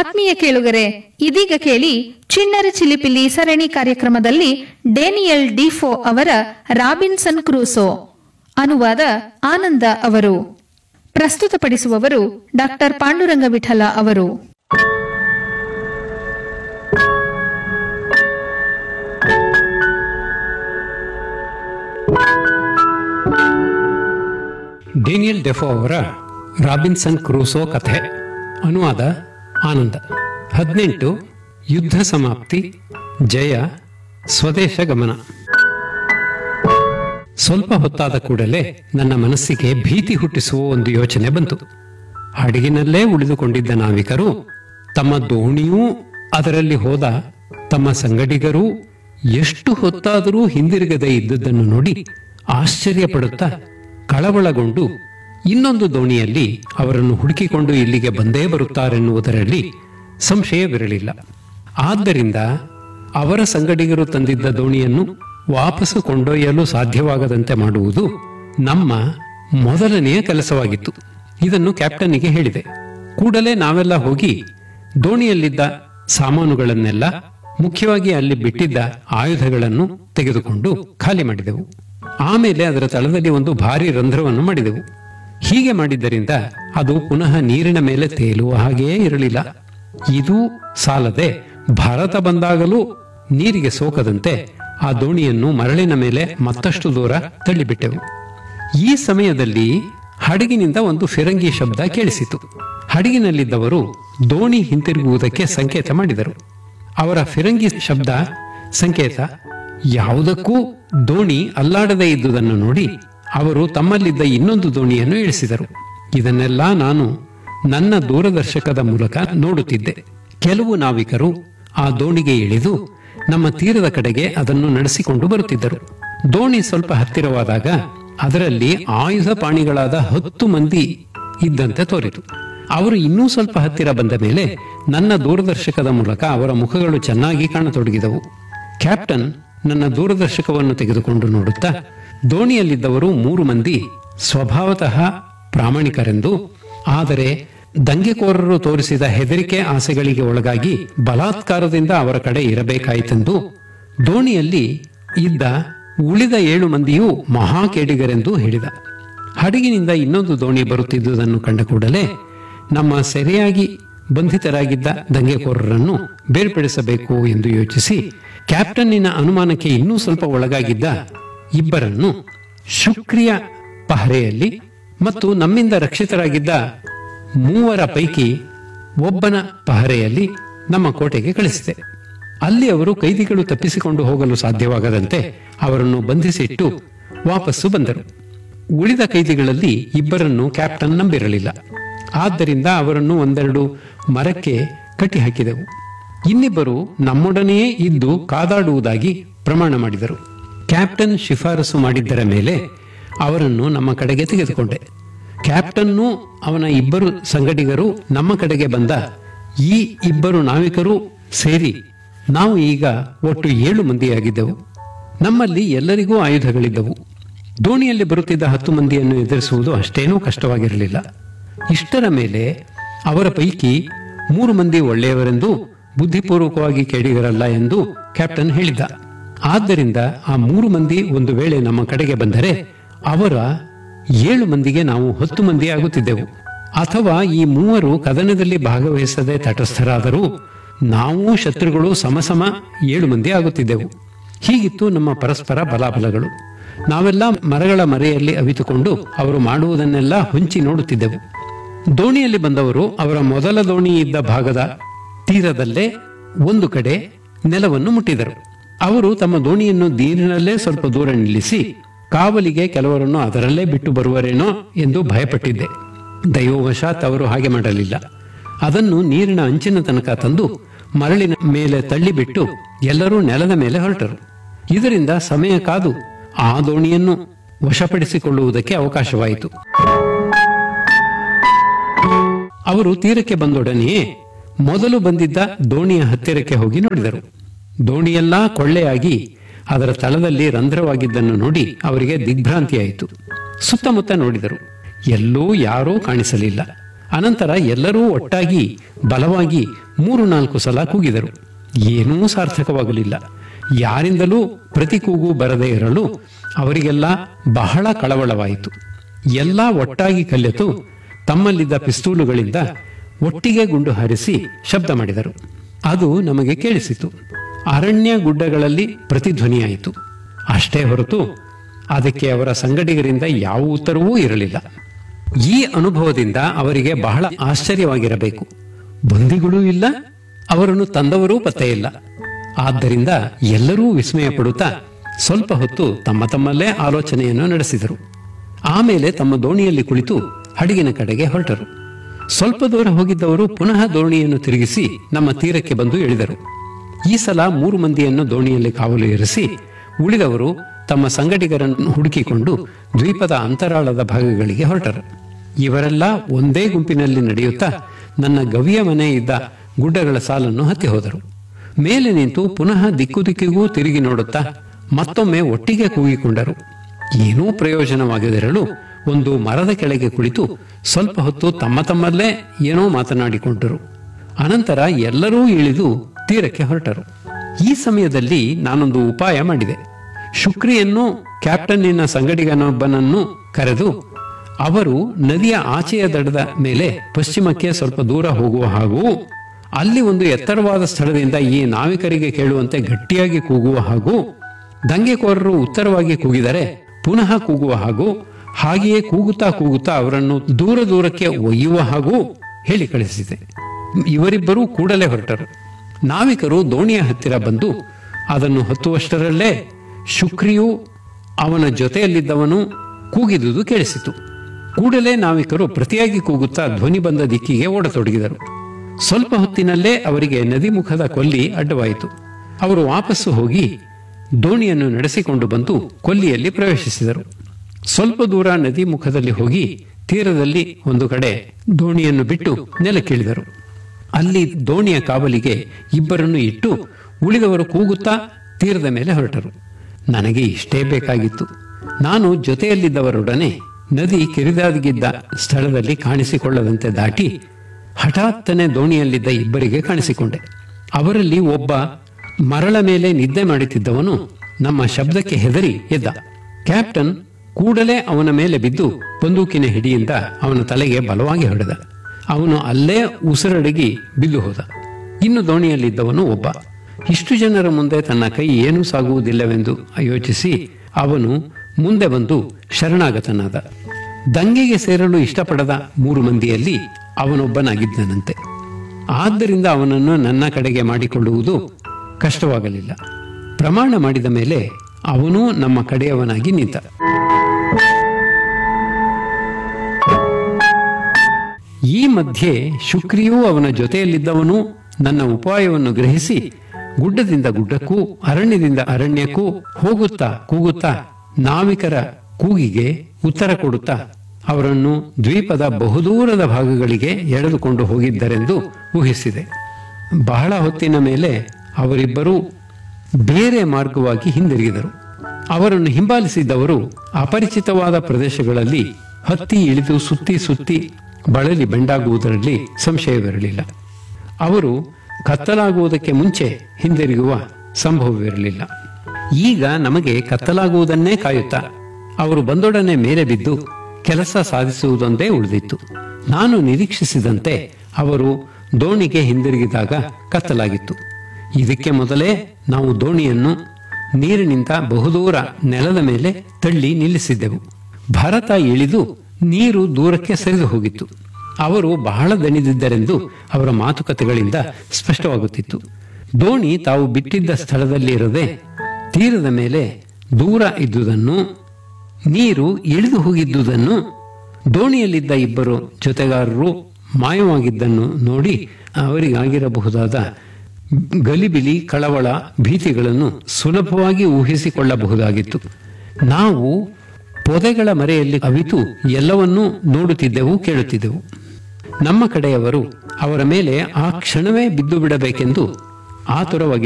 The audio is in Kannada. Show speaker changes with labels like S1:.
S1: ಆತ್ಮೀಯ ಕೇಳುಗರೆ ಇದೀಗ ಕೇಳಿ ಚಿಣ್ಣರ ಚಿಲಿಪಿಲಿ ಸರಣಿ ಕಾರ್ಯಕ್ರಮದಲ್ಲಿ ಡೇನಿಯಲ್ ಡಿಫೋ ಅವರ ರಾಬಿನ್ಸನ್ ಕ್ರೂಸೋ ಅನುವಾದ ಆನಂದ ಅವರು ಪ್ರಸ್ತುತಪಡಿಸುವವರು ಡಾಕ್ಟರ್ ಪಾಂಡುರಂಗ ವಿಠಲ ಅವರು
S2: ಡೇನಿಯಲ್ ಡೆಫೋ ಅವರ ರಾಬಿನ್ಸನ್ ಕ್ರೂಸೋ ಕಥೆ ಅನುವಾದ ಆನಂದ ಹದಿನೆಂಟು ಯುದ್ಧ ಸಮಾಪ್ತಿ ಜಯ ಸ್ವದೇಶ ಗಮನ ಸ್ವಲ್ಪ ಹೊತ್ತಾದ ಕೂಡಲೇ ನನ್ನ ಮನಸ್ಸಿಗೆ ಭೀತಿ ಹುಟ್ಟಿಸುವ ಒಂದು ಯೋಚನೆ ಬಂತು ಹಡಗಿನಲ್ಲೇ ಉಳಿದುಕೊಂಡಿದ್ದ ನಾವಿಕರು ತಮ್ಮ ದೋಣಿಯೂ ಅದರಲ್ಲಿ ಹೋದ ತಮ್ಮ ಸಂಗಡಿಗರು ಎಷ್ಟು ಹೊತ್ತಾದರೂ ಹಿಂದಿರುಗದೆ ಇದ್ದುದನ್ನು ನೋಡಿ ಆಶ್ಚರ್ಯಪಡುತ್ತಾ ಕಳವಳಗೊಂಡು ಇನ್ನೊಂದು ದೋಣಿಯಲ್ಲಿ ಅವರನ್ನು ಹುಡುಕಿಕೊಂಡು ಇಲ್ಲಿಗೆ ಬಂದೇ ಬರುತ್ತಾರೆನ್ನುವುದರಲ್ಲಿ ಸಂಶಯವಿರಲಿಲ್ಲ ಆದ್ದರಿಂದ ಅವರ ಸಂಗಡಿಗರು ತಂದಿದ್ದ ದೋಣಿಯನ್ನು ವಾಪಸ್ಸು ಕೊಂಡೊಯ್ಯಲು ಸಾಧ್ಯವಾಗದಂತೆ ಮಾಡುವುದು ನಮ್ಮ ಮೊದಲನೆಯ ಕೆಲಸವಾಗಿತ್ತು ಇದನ್ನು ಕ್ಯಾಪ್ಟನ್ನಿಗೆ ಹೇಳಿದೆ ಕೂಡಲೇ ನಾವೆಲ್ಲ ಹೋಗಿ ದೋಣಿಯಲ್ಲಿದ್ದ ಸಾಮಾನುಗಳನ್ನೆಲ್ಲ ಮುಖ್ಯವಾಗಿ ಅಲ್ಲಿ ಬಿಟ್ಟಿದ್ದ ಆಯುಧಗಳನ್ನು ತೆಗೆದುಕೊಂಡು ಖಾಲಿ ಮಾಡಿದೆವು ಆಮೇಲೆ ಅದರ ತಳದಲ್ಲಿ ಒಂದು ಭಾರಿ ರಂಧ್ರವನ್ನು ಮಾಡಿದೆವು ಹೀಗೆ ಮಾಡಿದ್ದರಿಂದ ಅದು ಪುನಃ ನೀರಿನ ಮೇಲೆ ತೇಲುವ ಹಾಗೆಯೇ ಇರಲಿಲ್ಲ ಇದು ಸಾಲದೆ ಭಾರತ ಬಂದಾಗಲೂ ನೀರಿಗೆ ಸೋಕದಂತೆ ಆ ದೋಣಿಯನ್ನು ಮರಳಿನ ಮೇಲೆ ಮತ್ತಷ್ಟು ದೂರ ತಳ್ಳಿಬಿಟ್ಟೆವು ಈ ಸಮಯದಲ್ಲಿ ಹಡಗಿನಿಂದ ಒಂದು ಫಿರಂಗಿ ಶಬ್ದ ಕೇಳಿಸಿತು ಹಡಗಿನಲ್ಲಿದ್ದವರು ದೋಣಿ ಹಿಂತಿರುಗುವುದಕ್ಕೆ ಸಂಕೇತ ಮಾಡಿದರು ಅವರ ಫಿರಂಗಿ ಶಬ್ದ ಸಂಕೇತ ಯಾವುದಕ್ಕೂ ದೋಣಿ ಅಲ್ಲಾಡದೇ ಇದ್ದುದನ್ನು ನೋಡಿ ಅವರು ತಮ್ಮಲ್ಲಿದ್ದ ಇನ್ನೊಂದು ದೋಣಿಯನ್ನು ಇಳಿಸಿದರು ಇದನ್ನೆಲ್ಲ ನಾನು ನನ್ನ ದೂರದರ್ಶಕದ ಮೂಲಕ ನೋಡುತ್ತಿದ್ದೆ ಕೆಲವು ನಾವಿಕರು ಆ ದೋಣಿಗೆ ಇಳಿದು ನಮ್ಮ ತೀರದ ಕಡೆಗೆ ಅದನ್ನು ನಡೆಸಿಕೊಂಡು ಬರುತ್ತಿದ್ದರು ದೋಣಿ ಸ್ವಲ್ಪ ಹತ್ತಿರವಾದಾಗ ಅದರಲ್ಲಿ ಆಯುಧ ಪಾಣಿಗಳಾದ ಹತ್ತು ಮಂದಿ ಇದ್ದಂತೆ ತೋರಿತು ಅವರು ಇನ್ನೂ ಸ್ವಲ್ಪ ಹತ್ತಿರ ಬಂದ ಮೇಲೆ ನನ್ನ ದೂರದರ್ಶಕದ ಮೂಲಕ ಅವರ ಮುಖಗಳು ಚೆನ್ನಾಗಿ ಕಾಣತೊಡಗಿದವು ಕ್ಯಾಪ್ಟನ್ ನನ್ನ ದೂರದರ್ಶಕವನ್ನು ತೆಗೆದುಕೊಂಡು ನೋಡುತ್ತಾ ದೋಣಿಯಲ್ಲಿದ್ದವರು ಮೂರು ಮಂದಿ ಸ್ವಭಾವತಃ ಪ್ರಾಮಾಣಿಕರೆಂದು ಆದರೆ ದಂಗೆಕೋರರು ತೋರಿಸಿದ ಹೆದರಿಕೆ ಆಸೆಗಳಿಗೆ ಒಳಗಾಗಿ ಬಲಾತ್ಕಾರದಿಂದ ಅವರ ಕಡೆ ಇರಬೇಕಾಯಿತೆಂದು ದೋಣಿಯಲ್ಲಿ ಇದ್ದ ಉಳಿದ ಏಳು ಮಂದಿಯೂ ಮಹಾಕೇಡಿಗರೆಂದು ಹೇಳಿದ ಹಡಗಿನಿಂದ ಇನ್ನೊಂದು ದೋಣಿ ಬರುತ್ತಿದ್ದುದನ್ನು ಕಂಡ ಕೂಡಲೇ ನಮ್ಮ ಸೆರೆಯಾಗಿ ಬಂಧಿತರಾಗಿದ್ದ ದಂಗೆಕೋರರನ್ನು ಬೇರ್ಪಡಿಸಬೇಕು ಎಂದು ಯೋಚಿಸಿ ಕ್ಯಾಪ್ಟನ್ನಿನ ಅನುಮಾನಕ್ಕೆ ಇನ್ನೂ ಸ್ವಲ್ಪ ಒಳಗಾಗಿದ್ದ ಇಬ್ಬರನ್ನು ಶುಕ್ರಿಯ ಪಹರೆಯಲ್ಲಿ ಮತ್ತು ನಮ್ಮಿಂದ ರಕ್ಷಿತರಾಗಿದ್ದ ಮೂವರ ಪೈಕಿ ಒಬ್ಬನ ಪಹರೆಯಲ್ಲಿ ನಮ್ಮ ಕೋಟೆಗೆ ಕಳಿಸಿದೆ ಅಲ್ಲಿ ಅವರು ಕೈದಿಗಳು ತಪ್ಪಿಸಿಕೊಂಡು ಹೋಗಲು ಸಾಧ್ಯವಾಗದಂತೆ ಅವರನ್ನು ಬಂಧಿಸಿಟ್ಟು ವಾಪಸ್ಸು ಬಂದರು ಉಳಿದ ಕೈದಿಗಳಲ್ಲಿ ಇಬ್ಬರನ್ನು ಕ್ಯಾಪ್ಟನ್ ನಂಬಿರಲಿಲ್ಲ ಆದ್ದರಿಂದ ಅವರನ್ನು ಒಂದೆರಡು ಮರಕ್ಕೆ ಕಟ್ಟಿ ಹಾಕಿದೆವು ಇನ್ನಿಬ್ಬರು ನಮ್ಮೊಡನೆಯೇ ಇದ್ದು ಕಾದಾಡುವುದಾಗಿ ಪ್ರಮಾಣ ಮಾಡಿದರು ಕ್ಯಾಪ್ಟನ್ ಶಿಫಾರಸು ಮಾಡಿದ್ದರ ಮೇಲೆ ಅವರನ್ನು ನಮ್ಮ ಕಡೆಗೆ ತೆಗೆದುಕೊಂಡೆ ಕ್ಯಾಪ್ಟನ್ನೂ ಅವನ ಇಬ್ಬರು ಸಂಗಡಿಗರು ನಮ್ಮ ಕಡೆಗೆ ಬಂದ ಈ ಇಬ್ಬರು ನಾವಿಕರು ಸೇರಿ ನಾವು ಈಗ ಒಟ್ಟು ಏಳು ಮಂದಿಯಾಗಿದ್ದೆವು ನಮ್ಮಲ್ಲಿ ಎಲ್ಲರಿಗೂ ಆಯುಧಗಳಿದ್ದವು ದೋಣಿಯಲ್ಲಿ ಬರುತ್ತಿದ್ದ ಹತ್ತು ಮಂದಿಯನ್ನು ಎದುರಿಸುವುದು ಅಷ್ಟೇನೂ ಕಷ್ಟವಾಗಿರಲಿಲ್ಲ ಇಷ್ಟರ ಮೇಲೆ ಅವರ ಪೈಕಿ ಮೂರು ಮಂದಿ ಒಳ್ಳೆಯವರೆಂದು ಬುದ್ಧಿಪೂರ್ವಕವಾಗಿ ಕೇಳಿಗರಲ್ಲ ಎಂದು ಕ್ಯಾಪ್ಟನ್ ಹೇಳಿದ್ದ ಆದ್ದರಿಂದ ಆ ಮೂರು ಮಂದಿ ಒಂದು ವೇಳೆ ನಮ್ಮ ಕಡೆಗೆ ಬಂದರೆ ಅವರ ಏಳು ಮಂದಿಗೆ ನಾವು ಹತ್ತು ಮಂದಿ ಆಗುತ್ತಿದ್ದೆವು ಅಥವಾ ಈ ಮೂವರು ಕದನದಲ್ಲಿ ಭಾಗವಹಿಸದೆ ತಟಸ್ಥರಾದರೂ ನಾವು ಶತ್ರುಗಳು ಸಮಸಮ ಏಳು ಮಂದಿ ಆಗುತ್ತಿದ್ದೆವು ಹೀಗಿತ್ತು ನಮ್ಮ ಪರಸ್ಪರ ಬಲಾಬಲಗಳು ನಾವೆಲ್ಲ ಮರಗಳ ಮರೆಯಲ್ಲಿ ಅವಿತುಕೊಂಡು ಅವರು ಮಾಡುವುದನ್ನೆಲ್ಲ ಹೊಂಚಿ ನೋಡುತ್ತಿದ್ದೆವು ದೋಣಿಯಲ್ಲಿ ಬಂದವರು ಅವರ ಮೊದಲ ದೋಣಿ ಇದ್ದ ಭಾಗದ ತೀರದಲ್ಲೇ ಒಂದು ಕಡೆ ನೆಲವನ್ನು ಮುಟ್ಟಿದರು ಅವರು ತಮ್ಮ ದೋಣಿಯನ್ನು ನೀರಿನಲ್ಲೇ ಸ್ವಲ್ಪ ದೂರ ನಿಲ್ಲಿಸಿ ಕಾವಲಿಗೆ ಕೆಲವರನ್ನು ಅದರಲ್ಲೇ ಬಿಟ್ಟು ಬರುವರೇನೋ ಎಂದು ಭಯಪಟ್ಟಿದ್ದೆ ದೈವವಶಾತ್ ಅವರು ಹಾಗೆ ಮಾಡಲಿಲ್ಲ ಅದನ್ನು ನೀರಿನ ಅಂಚಿನ ತನಕ ತಂದು ಮರಳಿನ ಮೇಲೆ ತಳ್ಳಿಬಿಟ್ಟು ಎಲ್ಲರೂ ನೆಲದ ಮೇಲೆ ಹೊರಟರು ಇದರಿಂದ ಸಮಯ ಕಾದು ಆ ದೋಣಿಯನ್ನು ವಶಪಡಿಸಿಕೊಳ್ಳುವುದಕ್ಕೆ ಅವಕಾಶವಾಯಿತು ಅವರು ತೀರಕ್ಕೆ ಬಂದೊಡನೆಯೇ ಮೊದಲು ಬಂದಿದ್ದ ದೋಣಿಯ ಹತ್ತಿರಕ್ಕೆ ಹೋಗಿ ನೋಡಿದರು ದೋಣಿಯೆಲ್ಲಾ ಕೊಳ್ಳೆಯಾಗಿ ಅದರ ತಳದಲ್ಲಿ ರಂಧ್ರವಾಗಿದ್ದನ್ನು ನೋಡಿ ಅವರಿಗೆ ದಿಗ್ಭ್ರಾಂತಿಯಾಯಿತು ಸುತ್ತಮುತ್ತ ನೋಡಿದರು ಎಲ್ಲೂ ಯಾರೂ ಕಾಣಿಸಲಿಲ್ಲ ಅನಂತರ ಎಲ್ಲರೂ ಒಟ್ಟಾಗಿ ಬಲವಾಗಿ ಮೂರು ನಾಲ್ಕು ಸಲ ಕೂಗಿದರು ಏನೂ ಸಾರ್ಥಕವಾಗಲಿಲ್ಲ ಯಾರಿಂದಲೂ ಪ್ರತಿ ಕೂಗು ಬರದೇ ಇರಲು ಅವರಿಗೆಲ್ಲ ಬಹಳ ಕಳವಳವಾಯಿತು ಎಲ್ಲ ಒಟ್ಟಾಗಿ ಕಲೆತು ತಮ್ಮಲ್ಲಿದ್ದ ಪಿಸ್ತೂಲುಗಳಿಂದ ಒಟ್ಟಿಗೆ ಗುಂಡು ಹಾರಿಸಿ ಶಬ್ದ ಮಾಡಿದರು ಅದು ನಮಗೆ ಕೇಳಿಸಿತು ಅರಣ್ಯ ಗುಡ್ಡಗಳಲ್ಲಿ ಪ್ರತಿಧ್ವನಿಯಾಯಿತು ಅಷ್ಟೇ ಹೊರತು ಅದಕ್ಕೆ ಅವರ ಸಂಗಡಿಗರಿಂದ ಯಾವ ಉತ್ತರವೂ ಇರಲಿಲ್ಲ ಈ ಅನುಭವದಿಂದ ಅವರಿಗೆ ಬಹಳ ಆಶ್ಚರ್ಯವಾಗಿರಬೇಕು ಬಂದಿಗಳೂ ಇಲ್ಲ ಅವರನ್ನು ತಂದವರೂ ಪತ್ತೆ ಇಲ್ಲ ಆದ್ದರಿಂದ ಎಲ್ಲರೂ ವಿಸ್ಮಯ ಪಡುತ್ತಾ ಸ್ವಲ್ಪ ಹೊತ್ತು ತಮ್ಮ ತಮ್ಮಲ್ಲೇ ಆಲೋಚನೆಯನ್ನು ನಡೆಸಿದರು ಆಮೇಲೆ ತಮ್ಮ ದೋಣಿಯಲ್ಲಿ ಕುಳಿತು ಹಡಗಿನ ಕಡೆಗೆ ಹೊರಟರು ಸ್ವಲ್ಪ ದೂರ ಹೋಗಿದ್ದವರು ಪುನಃ ದೋಣಿಯನ್ನು ತಿರುಗಿಸಿ ನಮ್ಮ ತೀರಕ್ಕೆ ಬಂದು ಇಳಿದರು ಈ ಸಲ ಮೂರು ಮಂದಿಯನ್ನು ದೋಣಿಯಲ್ಲಿ ಕಾವಲು ಇರಿಸಿ ಉಳಿದವರು ತಮ್ಮ ಸಂಗಡಿಗರನ್ನು ಹುಡುಕಿಕೊಂಡು ದ್ವೀಪದ ಅಂತರಾಳದ ಭಾಗಗಳಿಗೆ ಹೊರಟರು ಇವರೆಲ್ಲ ಒಂದೇ ಗುಂಪಿನಲ್ಲಿ ನಡೆಯುತ್ತಾ ನನ್ನ ಗವಿಯ ಮನೆ ಇದ್ದ ಗುಡ್ಡಗಳ ಸಾಲನ್ನು ಹತ್ತಿ ಹೋದರು ಮೇಲೆ ನಿಂತು ಪುನಃ ದಿಕ್ಕು ದಿಕ್ಕಿಗೂ ತಿರುಗಿ ನೋಡುತ್ತಾ ಮತ್ತೊಮ್ಮೆ ಒಟ್ಟಿಗೆ ಕೂಗಿಕೊಂಡರು ಏನೂ ಪ್ರಯೋಜನವಾಗದಿರಲು ಒಂದು ಮರದ ಕೆಳಗೆ ಕುಳಿತು ಸ್ವಲ್ಪ ಹೊತ್ತು ತಮ್ಮ ತಮ್ಮಲ್ಲೇ ಏನೋ ಮಾತನಾಡಿಕೊಂಡರು ಅನಂತರ ಎಲ್ಲರೂ ಇಳಿದು ತೀರಕ್ಕೆ ಹೊರಟರು ಈ ಸಮಯದಲ್ಲಿ ನಾನೊಂದು ಉಪಾಯ ಮಾಡಿದೆ ಶುಕ್ರಿಯನ್ನು ಕ್ಯಾಪ್ಟನ್ನಿನ ಸಂಗಡಿಗನೊಬ್ಬನನ್ನು ಕರೆದು ಅವರು ನದಿಯ ಆಚೆಯ ದಡದ ಮೇಲೆ ಪಶ್ಚಿಮಕ್ಕೆ ಸ್ವಲ್ಪ ದೂರ ಹೋಗುವ ಹಾಗೂ ಅಲ್ಲಿ ಒಂದು ಎತ್ತರವಾದ ಸ್ಥಳದಿಂದ ಈ ನಾವಿಕರಿಗೆ ಕೇಳುವಂತೆ ಗಟ್ಟಿಯಾಗಿ ಕೂಗುವ ಹಾಗೂ ದಂಗೆಕೋರರು ಉತ್ತರವಾಗಿ ಕೂಗಿದರೆ ಪುನಃ ಕೂಗುವ ಹಾಗೂ ಹಾಗೆಯೇ ಕೂಗುತ್ತಾ ಕೂಗುತ್ತಾ ಅವರನ್ನು ದೂರ ದೂರಕ್ಕೆ ಒಯ್ಯುವ ಹಾಗೂ ಹೇಳಿ ಕಳಿಸಿದೆ ಇವರಿಬ್ಬರೂ ಕೂಡಲೇ ಹೊರಟರು ನಾವಿಕರು ದೋಣಿಯ ಹತ್ತಿರ ಬಂದು ಅದನ್ನು ಹತ್ತುವಷ್ಟರಲ್ಲೇ ಶುಕ್ರಿಯು ಅವನ ಜೊತೆಯಲ್ಲಿದ್ದವನು ಕೂಗಿದುದು ಕೇಳಿಸಿತು ಕೂಡಲೇ ನಾವಿಕರು ಪ್ರತಿಯಾಗಿ ಕೂಗುತ್ತಾ ಧ್ವನಿ ಬಂದ ದಿಕ್ಕಿಗೆ ಓಡತೊಡಗಿದರು ಸ್ವಲ್ಪ ಹೊತ್ತಿನಲ್ಲೇ ಅವರಿಗೆ ನದಿ ಮುಖದ ಕೊಲ್ಲಿ ಅಡ್ಡವಾಯಿತು ಅವರು ವಾಪಸ್ಸು ಹೋಗಿ ದೋಣಿಯನ್ನು ನಡೆಸಿಕೊಂಡು ಬಂದು ಕೊಲ್ಲಿಯಲ್ಲಿ ಪ್ರವೇಶಿಸಿದರು ಸ್ವಲ್ಪ ದೂರ ನದಿ ಮುಖದಲ್ಲಿ ಹೋಗಿ ತೀರದಲ್ಲಿ ಒಂದು ಕಡೆ ದೋಣಿಯನ್ನು ಬಿಟ್ಟು ನೆಲಕ್ಕಿಳಿದರು ಅಲ್ಲಿ ದೋಣಿಯ ಕಾವಲಿಗೆ ಇಬ್ಬರನ್ನು ಇಟ್ಟು ಉಳಿದವರು ಕೂಗುತ್ತಾ ತೀರದ ಮೇಲೆ ಹೊರಟರು ನನಗೆ ಇಷ್ಟೇ ಬೇಕಾಗಿತ್ತು ನಾನು ಜೊತೆಯಲ್ಲಿದ್ದವರೊಡನೆ ನದಿ ಕಿರಿದಾಗಿದ್ದ ಸ್ಥಳದಲ್ಲಿ ಕಾಣಿಸಿಕೊಳ್ಳದಂತೆ ದಾಟಿ ಹಠಾತ್ತನೆ ದೋಣಿಯಲ್ಲಿದ್ದ ಇಬ್ಬರಿಗೆ ಕಾಣಿಸಿಕೊಂಡೆ ಅವರಲ್ಲಿ ಒಬ್ಬ ಮರಳ ಮೇಲೆ ನಿದ್ದೆ ಮಾಡುತ್ತಿದ್ದವನು ನಮ್ಮ ಶಬ್ದಕ್ಕೆ ಹೆದರಿ ಎದ್ದ ಕ್ಯಾಪ್ಟನ್ ಕೂಡಲೇ ಅವನ ಮೇಲೆ ಬಿದ್ದು ಬಂದೂಕಿನ ಹಿಡಿಯಿಂದ ಅವನ ತಲೆಗೆ ಬಲವಾಗಿ ಹೊಡೆದ ಅವನು ಅಲ್ಲೇ ಉಸಿರಡಗಿ ಬಿದ್ದು ಹೋದ ಇನ್ನು ದೋಣಿಯಲ್ಲಿದ್ದವನು ಒಬ್ಬ ಇಷ್ಟು ಜನರ ಮುಂದೆ ತನ್ನ ಕೈ ಏನೂ ಸಾಗುವುದಿಲ್ಲವೆಂದು ಯೋಚಿಸಿ ಅವನು ಮುಂದೆ ಬಂದು ಶರಣಾಗತನಾದ ದಂಗೆಗೆ ಸೇರಲು ಇಷ್ಟಪಡದ ಮೂರು ಮಂದಿಯಲ್ಲಿ ಅವನೊಬ್ಬನಾಗಿದ್ದನಂತೆ ಆದ್ದರಿಂದ ಅವನನ್ನು ನನ್ನ ಕಡೆಗೆ ಮಾಡಿಕೊಳ್ಳುವುದು ಕಷ್ಟವಾಗಲಿಲ್ಲ ಪ್ರಮಾಣ ಮಾಡಿದ ಮೇಲೆ ಅವನೂ ನಮ್ಮ ಕಡೆಯವನಾಗಿ ನಿಂತ ಈ ಮಧ್ಯೆ ಶುಕ್ರಿಯೂ ಅವನ ಜೊತೆಯಲ್ಲಿದ್ದವನು ನನ್ನ ಉಪಾಯವನ್ನು ಗ್ರಹಿಸಿ ಗುಡ್ಡದಿಂದ ಗುಡ್ಡಕ್ಕೂ ಅರಣ್ಯದಿಂದ ಅರಣ್ಯಕ್ಕೂ ಹೋಗುತ್ತಾ ಕೂಗುತ್ತಾ ನಾವಿಕರ ಕೂಗಿಗೆ ಉತ್ತರ ಕೊಡುತ್ತಾ ಅವರನ್ನು ದ್ವೀಪದ ಬಹುದೂರದ ಭಾಗಗಳಿಗೆ ಎಳೆದುಕೊಂಡು ಹೋಗಿದ್ದರೆಂದು ಊಹಿಸಿದೆ ಬಹಳ ಹೊತ್ತಿನ ಮೇಲೆ ಅವರಿಬ್ಬರೂ ಬೇರೆ ಮಾರ್ಗವಾಗಿ ಹಿಂದಿರುಗಿದರು ಅವರನ್ನು ಹಿಂಬಾಲಿಸಿದ್ದವರು ಅಪರಿಚಿತವಾದ ಪ್ರದೇಶಗಳಲ್ಲಿ ಹತ್ತಿ ಇಳಿದು ಸುತ್ತಿ ಸುತ್ತಿ ಬಳಲಿ ಬೆಂಡಾಗುವುದರಲ್ಲಿ ಸಂಶಯವಿರಲಿಲ್ಲ ಅವರು ಕತ್ತಲಾಗುವುದಕ್ಕೆ ಮುಂಚೆ ಹಿಂದಿರುಗುವ ಸಂಭವವಿರಲಿಲ್ಲ ಈಗ ನಮಗೆ ಕತ್ತಲಾಗುವುದನ್ನೇ ಕಾಯುತ್ತಾ ಅವರು ಬಂದೊಡನೆ ಮೇಲೆ ಬಿದ್ದು ಕೆಲಸ ಸಾಧಿಸುವುದೊಂದೇ ಉಳಿದಿತ್ತು ನಾನು ನಿರೀಕ್ಷಿಸಿದಂತೆ ಅವರು ದೋಣಿಗೆ ಹಿಂದಿರುಗಿದಾಗ ಕತ್ತಲಾಗಿತ್ತು ಇದಕ್ಕೆ ಮೊದಲೇ ನಾವು ದೋಣಿಯನ್ನು ನೀರಿನಿಂದ ಬಹುದೂರ ನೆಲದ ಮೇಲೆ ತಳ್ಳಿ ನಿಲ್ಲಿಸಿದ್ದೆವು ಭರತ ಇಳಿದು ನೀರು ದೂರಕ್ಕೆ ಸರಿದು ಹೋಗಿತ್ತು ಅವರು ಬಹಳ ದಣಿದಿದ್ದರೆಂದು ಅವರ ಮಾತುಕತೆಗಳಿಂದ ಸ್ಪಷ್ಟವಾಗುತ್ತಿತ್ತು ದೋಣಿ ತಾವು ಬಿಟ್ಟಿದ್ದ ಸ್ಥಳದಲ್ಲಿರದೆ ತೀರದ ಮೇಲೆ ದೂರ ಇದ್ದುದನ್ನು ನೀರು ಇಳಿದು ಹೋಗಿದ್ದುದನ್ನು ದೋಣಿಯಲ್ಲಿದ್ದ ಇಬ್ಬರು ಜೊತೆಗಾರರು ಮಾಯವಾಗಿದ್ದನ್ನು ನೋಡಿ ಅವರಿಗಾಗಿರಬಹುದಾದ ಗಲಿಬಿಲಿ ಕಳವಳ ಭೀತಿಗಳನ್ನು ಸುಲಭವಾಗಿ ಊಹಿಸಿಕೊಳ್ಳಬಹುದಾಗಿತ್ತು ನಾವು ಪೊದೆಗಳ ಮರೆಯಲ್ಲಿ ಅವಿತು ಎಲ್ಲವನ್ನೂ ನೋಡುತ್ತಿದ್ದೆವು ಕೇಳುತ್ತಿದ್ದೆವು ನಮ್ಮ ಕಡೆಯವರು ಅವರ ಮೇಲೆ ಆ ಕ್ಷಣವೇ ಬಿದ್ದು ಬಿಡಬೇಕೆಂದು ಆತುರವಾಗಿ